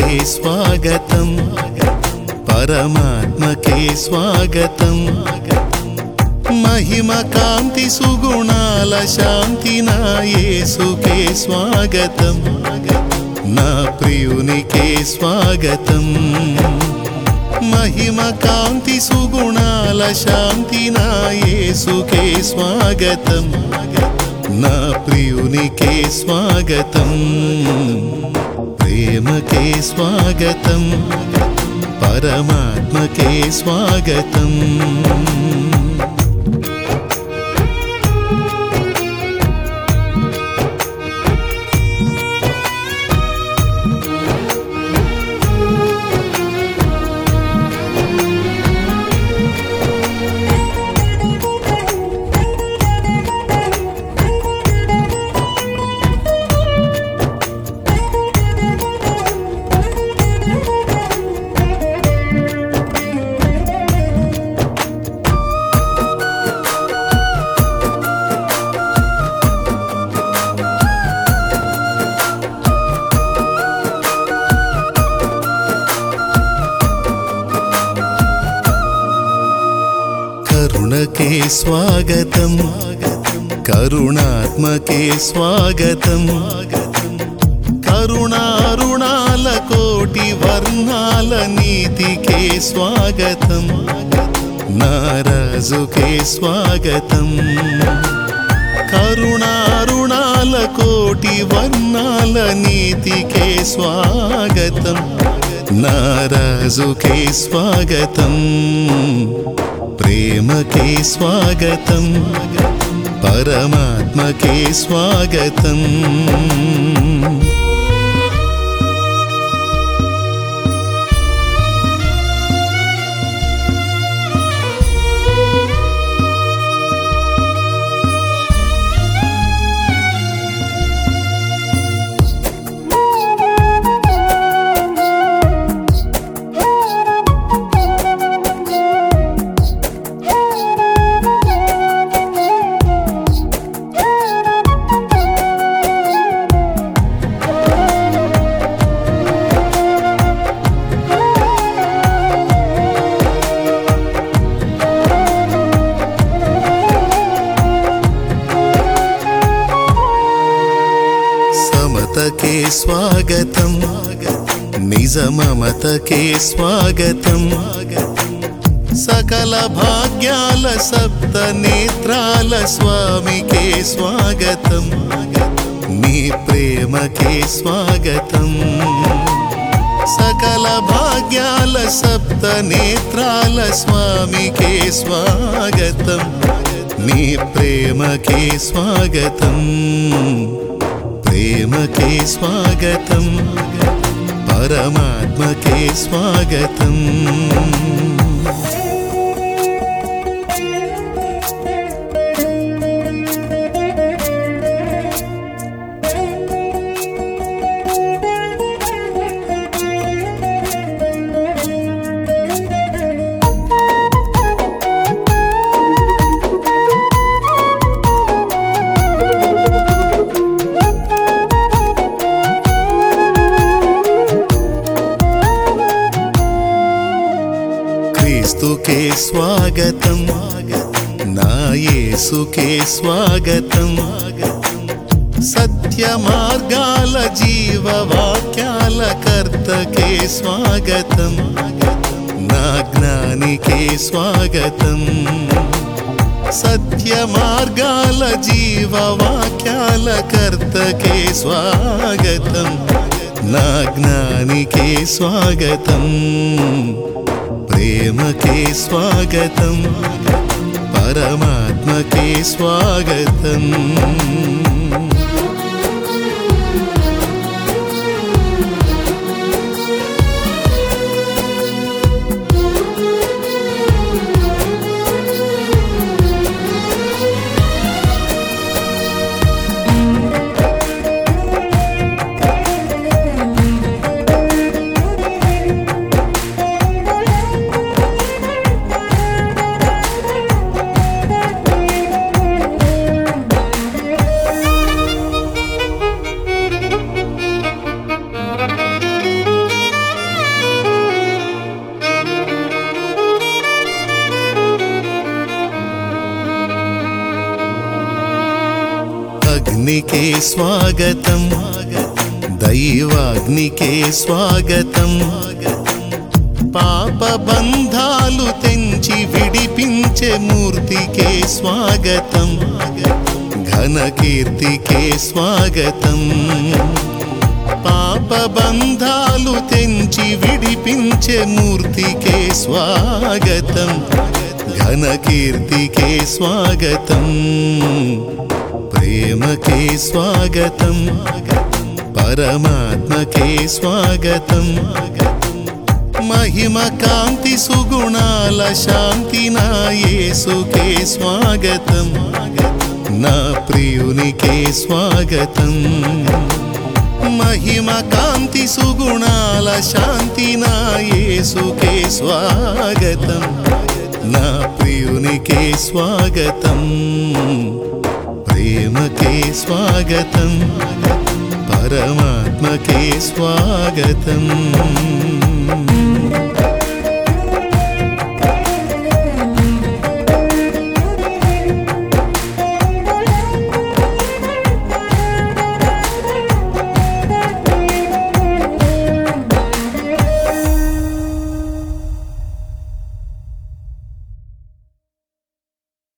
స్వాగతం పరమాత్మకే స్వాగతం మహిమ కాంతి సుగుణాల శాంతి నా యేసుకే స్వాగతం నా ప్రియునికే స్వాగతం మహిమ కాంతి సుగుణాల శాంతి నా యేసుకే స్వాగతం నా ప్రియునికే స్వాగతం ప్రేమకే స్వాగతం పరమాత్మకే స్వాగతం కరుణకే స్వాగతం కరుణాత్మకే స్వాగతం కరుణారుణాల కోటి వర్ణాల నీతికే స్వాగతం నారాజుకే స్వాగతం కరుణారుణాల కోటి వర్ణాల నీతికే స్వాగతం నారాజుకే స్వాగతం ప్రేమకే స్వాగతం పరమాత్మకే స్వాగతం సమతకే స్వాగతం నిజమమతకే స్వాగతం సకల భాగ్యాల సప్త నేత్రాల స్వామికే స్వాగతం నీ ప్రేమకే స్వాగతం సకల భాగ్యాల సప్త నేత్రాల స్వామికే స్వాగతం నీ ప్రేమకే స్వాగతం ప్రేమకే స్వాగతం పరమాత్మకే స్వాగతం క్రీస్తుకే స్వాగతం నా యేసుకే స్వాగతం సత్య మార్గాల జీవ వాక్యాల కర్తకే స్వాగతం నా జ్ఞానికే స్వాగతం సత్య మార్గాల జీవ వాక్యాల కర్తకే స్వాగతం నా జ్ఞానికే స్వాగతం ప్రేమకే స్వాగతం పరమాత్మకే స్వాగతం ప్రేమకే స్వాగతం దైవాగ్నికే స్వాగతం పాప బంధాలు తెంచి విడిపించే మూర్తికే స్వాగతం ఘన కీర్తికే స్వాగతం పాప బంధాలు తెంచి విడిపించే మూర్తికే స్వాగతం ఘన కీర్తికే స్వాగతం ప్రేమకే స్వాగతం పరమాత్మకే స్వాగతం మహిమ కాంతి సుగుణాల శాంతి నా యేసుకే స్వాగతం నా ప్రియునికే స్వాగతం మహిమ కాంతి సుగుణాల శాంతి నా యేసుకే స్వాగతం నా ప్రియునికే స్వాగతం ప్రేమకే స్వాగతం పరమాత్మకే స్వాగతం